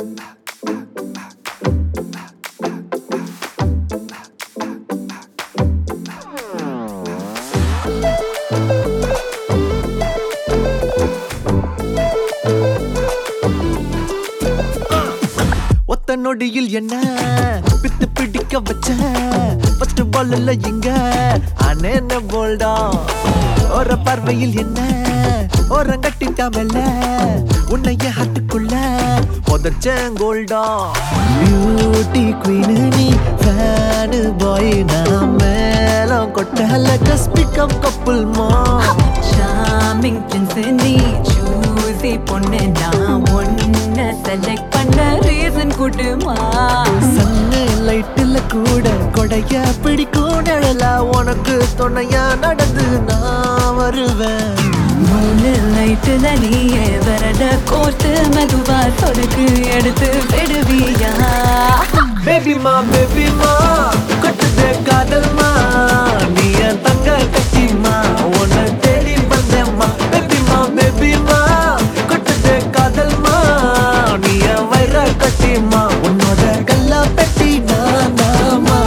ஒத்த நொடியில் என்ன பித்து பிடிக்க வச்ச ஃபர்ஸ்ட் பால்ல இங்க அனேன போல்டா ஒரு பார்வையில் என்ன ஓரங்கட்டிட்டாமல்ல உன்னைய ஹட்டுக்குள்ள புதச்சேன் கோல்டா பியூட்டி குயின் நீ ஃபேனு பாய் நான் மேல கொட்டல ஜஸ்ட் பிகம் கப்புள் மா ஷாமிங் பிரின்ஸ் நீ சூசி பொண்ணு நான் ஒன்ன செலக்ட் பண்ண ரீசன் கூட்டுமா சன்னு லைட்டுல கூட கொடைய பிடிக்கும் நிழலா உனக்கு துணையா நடந்து நான் வருவேன் மூணு லைட்டுல நீயே வரட கோர்த்து மெதுவா சொடுக்கு எடுத்து விடுவியா பேபி மா பேபி மா கொட்டுதே காதல் மா நீ என் தங்க கட்டிமா உன்னை தேடி வந்தேம்மா பேபி மா பேபி மா கொட்டுதே காதல் மா நீ என் வயிற கட்டிமா உன்னோட கல்லா பெட்டி நான் நாமா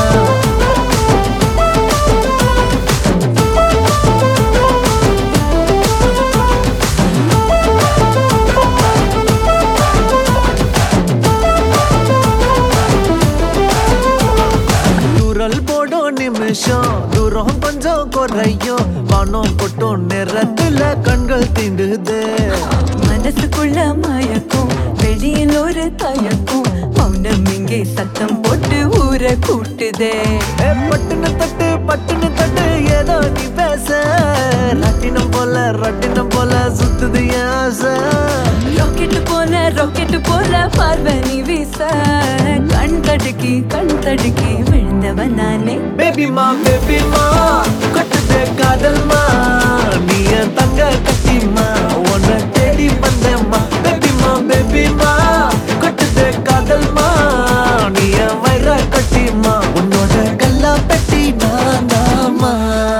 தூரல் போடும் நிமிஷம் தூரம் கொஞ்சம் குறையும் வானம் கொட்டும் நேரத்துல கண்கள் தீண்டுது மனசுக்குள்ள மயக்கும் வெளியில் ஒரு தயக்கும் மௌனம் இங்கே சத்தம் போட்டு ஊரை கூட்டுதே ஏ, பட்டுன்னு தட்டு பட்டுன்னு தட்டு ஏதோ நீ பேச ரட்டினம் போல ரட்டினம் போல சுத்துது என் ஆசை ராக்கெட் போல ராக்கெட் போல பார்வை நீ வீச கண் தடுக்கி கண் தடுக்கி விழுந்தவன் நானே பேபி மா பேபி மா கொட்டுதே காதல் மா நீ என் தங்க கட்டிமா உன்னை தேடி வந்தேம்மா பேபி மா பேபி மா கொட்டுதே காதல் மா நீ என் வயிற கட்டிமா உன்னோட கல்லா பெட்டி நான் நாமா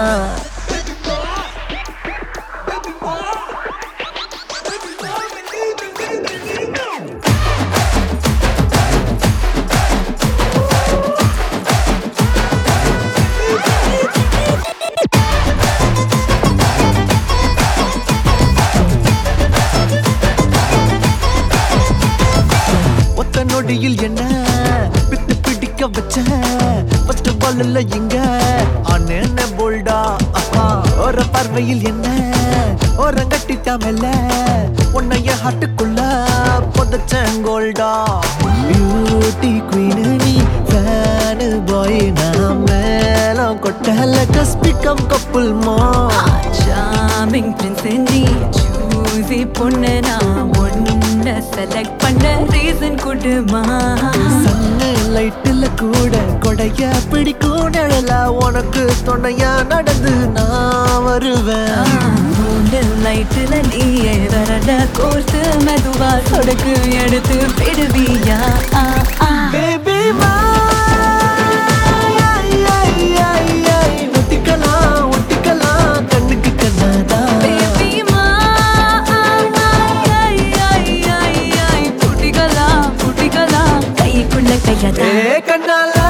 ஒத்த நொடியில் என்ன பித்து பிடிக்க வச்ச ஃபர்ஸ்ட் பால்ல இங்க அண்ணன போல்டா ஆஹா ஒரு பார்வையில் என்ன ஓரங்கட்டிட்டாமல்ல உன்னைய ஹாட்டுக்குள்ள புதைச்சேன் கோல்டா பியூட்டி குயின் நீ ஃபேனு பாய் நான் மேல கொட்டல ஜஸ்ட் பிகம் கப்புள் மா ஷாமிங் பிரின்ஸ் நீ சூசி பொண்ணு நான் ஒன்ன செலக்ட் பண்ண ரீசன் கூட்டுமா சன்னு லைட்டுல கூட கொடைய பிடிக்கும் நிழலா உனக்கு துணையா நடந்து நான் வருவேன் மூணு லைட்டுல நீயே வரட கோர்த்து மெதுவா சொடுக்கு எடுத்து விடுவியா ஆ, ஆ. பேபி ஒட்டிக்கலாம் ஒட்டிக்கலாம் கண்ணுக்கு கண்ணாதான் Baby, மா, ஐ, ஐ, ஐ, ஐ, ஐ, புடிகலா, புடிகலா, கைக்குள்ள கையதா ஏ கண்ணால